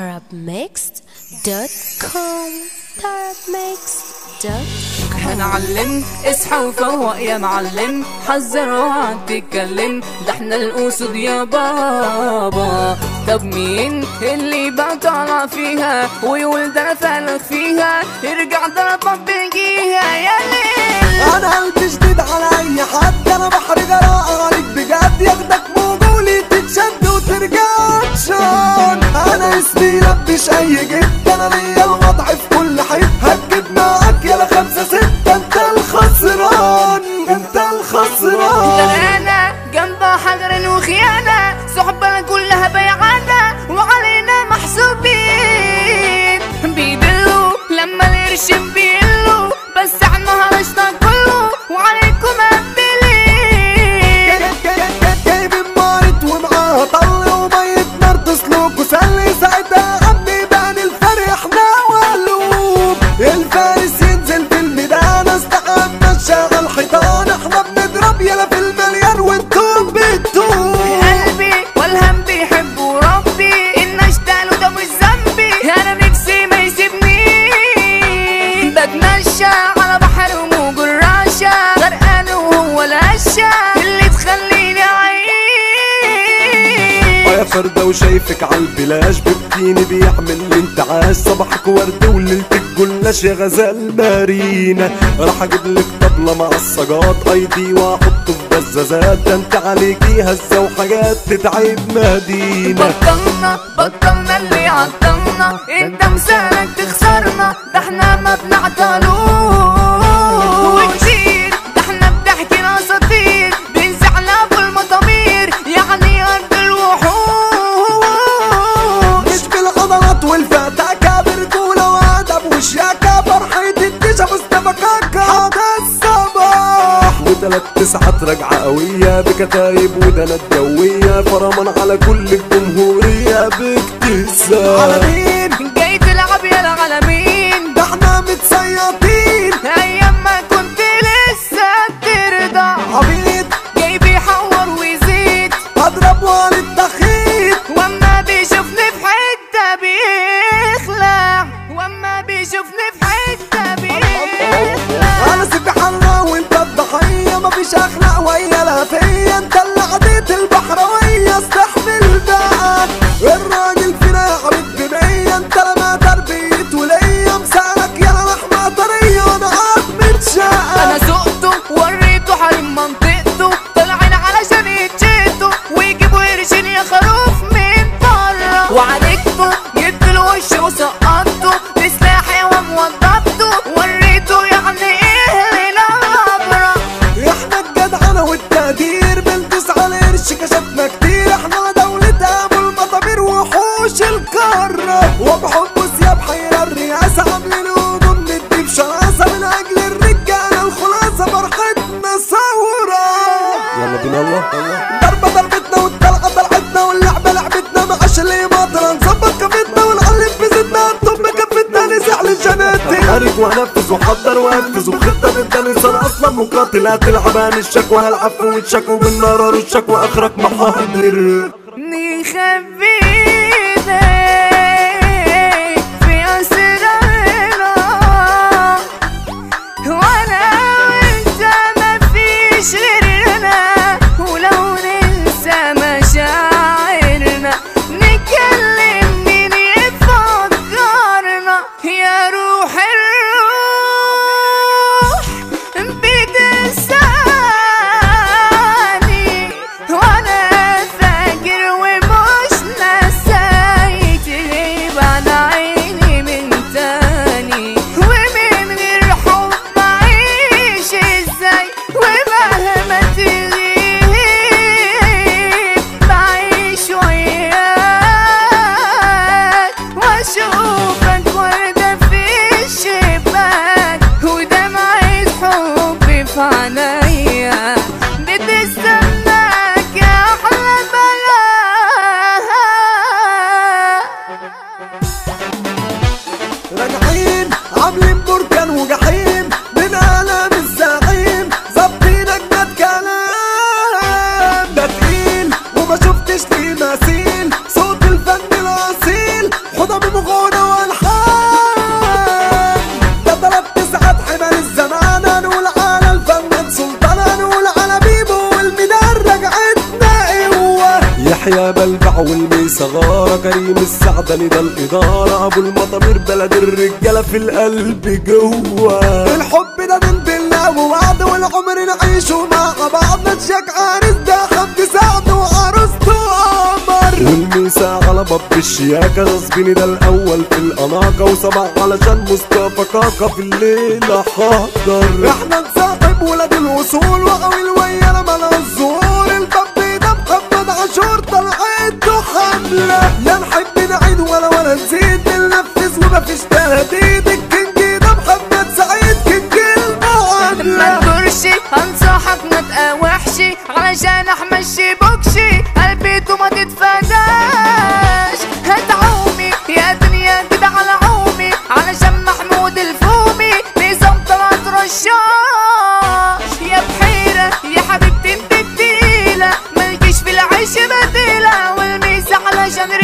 tarabmixed.com tarabmixed.com هنعلم اصحى وفوق يا معلم حذر اوعى تتكلم ده احنا الاسود يا بابا طب مين اللي بقى طالع فيها ويقول ده انا فالك فيها يرجع ضربك بيجيها يا ليل انا قلبي جديد على اي حد انا بحر جراء عليك بجد ياخدك موجولي تتشد وترجع تشان انا اسمي لبش اي جد انا ليا الوضع في كل حته هتجيب معاك يلا خمسة ستة انت الخسران انت ده الخسران انا جنب حجر وخيانة صحبة كلها بيعانة وعلينا محسوبين بيدلوا لما القرش بيقلوا بس احنا هنشتغل كله وعليكم قبلين جايب المارد ومعاها طل ومية نار تسلك وسلي ساعتها عمي بان الفرق احنا وقلوب الفارس ينزل في الميدان استقامنا نشغل حيطان احنا بنضرب يلا في المليان وانتم بتدوب قلبي والهم بيحبوا ربي ان اشتغل وده مش ذنبي انا نفسي ما يسيبنيش بتمشى على بحر وموج الرشا غرقان وهو الهشة اللي تخليني اعيش يا فردة وشايفك عالبلاش ببكيني بيعمل لي انتعاش صباحك ورد وليلتك جلاش يا غزال مارينا راح اجيب لك طبلة مع الصاجات ايدي واحطه في بزازات ده انت عليكي هزة وحاجات تتعب مدينة بطلنا بطلنا اللي عطلنا انت مسالك تخسرنا ده احنا ما بنعطلوش وكتير ده احنا بنحكي اساطير بنزعل ابو المطامير يعني ارض الوحوش مش بالعضلات والفتى كابر رجولة وادب وشياكة فرحة الدشا مستبكاكة حتى الصباح وتلات تسعات راجعة قوية بكتايب ودنات جوية فرمان على كل الجمهورية باكتساب على مين؟ جاي تلعب يا العالمين ده احنا متسيطين ايام ما كنت لسه بترضع عبيد جاي بيحور ويزيد اضرب والد تخيط واما بيشوفني في حتة بيخلع واما بيشوفني في حتة بيخلع انا سيبي حرة وانت الضحية مفيش اخلاق ويا لا فيا انت اللي عديت البحروية استحمل بقى الراجل فينا يا حبيب بنية انت لما تربيت وليا مسالك يا لحمة طرية وانا قاعد متشقى انا سقته وريته حريم منطقته طلعين علشان يتشيتوا ويجيبوا قرشين يا خروف من بره وعالجته جبت له وش وسقطته بسلاحي وموضبته وريته يعني ايه للعبره احنا الجدعنة والتقدير بنتس على القرش كشفنا كتير احنا دولة ابو المطامير وحوش القارة وبحب ثياب حيرة الرئاسة عاملين هجوم ندي بشراسة من اجل الرجالة الخلاصة فرحتنا ثورة يلا بينا الله ضربة ضربتنا والطلقة طلعتنا واللعبة لعبتنا معاش اللي مطرة نظبط كفتنا ونعلم بزتنا الطب كفتنا نزعل الجنات خارج وانفذ وحضر وانفذ وخطة ضد الانسان اصلا مقاتلات العبان الشكوى العفو والشكوى بالنار والشكوى اخرك محاضر نخبينا في أسرارنا وأنا وأنت مفيش غيرنا ولو ننسى مشاعرنا نتكلم مين يفكرنا يا روح الروح بتنساني وانا فاكر ومش ناساك يحيى بلبع والميسة غارة كريم السعدني ده الإدارة أبو المطامير بلد الرجالة في القلب جوه الحب ده دين بالله ووعد والعمر نعيشه مع بعض نتشاك عارس ده حمد سعد وعروسته قمر والميسة على باب الشياكة غصبيني ده الأول في الأناقة وصباح علشان مصطفى كاكا في الليلة حاضر احنا نصاحب ولاد الوصول وقوي الويا ملا الزهور الباب ده محمد عاشور طلعته حملة لا نحب نعيد ولا ولا نزيد ننفذ ومفيش تهديد الكينج ده محمد سعيد كينج ما المعاملة تدورش انصحك ما تقاوحش علشان احمشي بوكشي قلبيته ما تتفاداش هتعومي يا دنيا كده على عومي علشان محمود الفومي نظام طلعت رشاش يا بحيرة يا حبيبتي انت التقيلة ملكيش في العيش بديلة والميزة علشان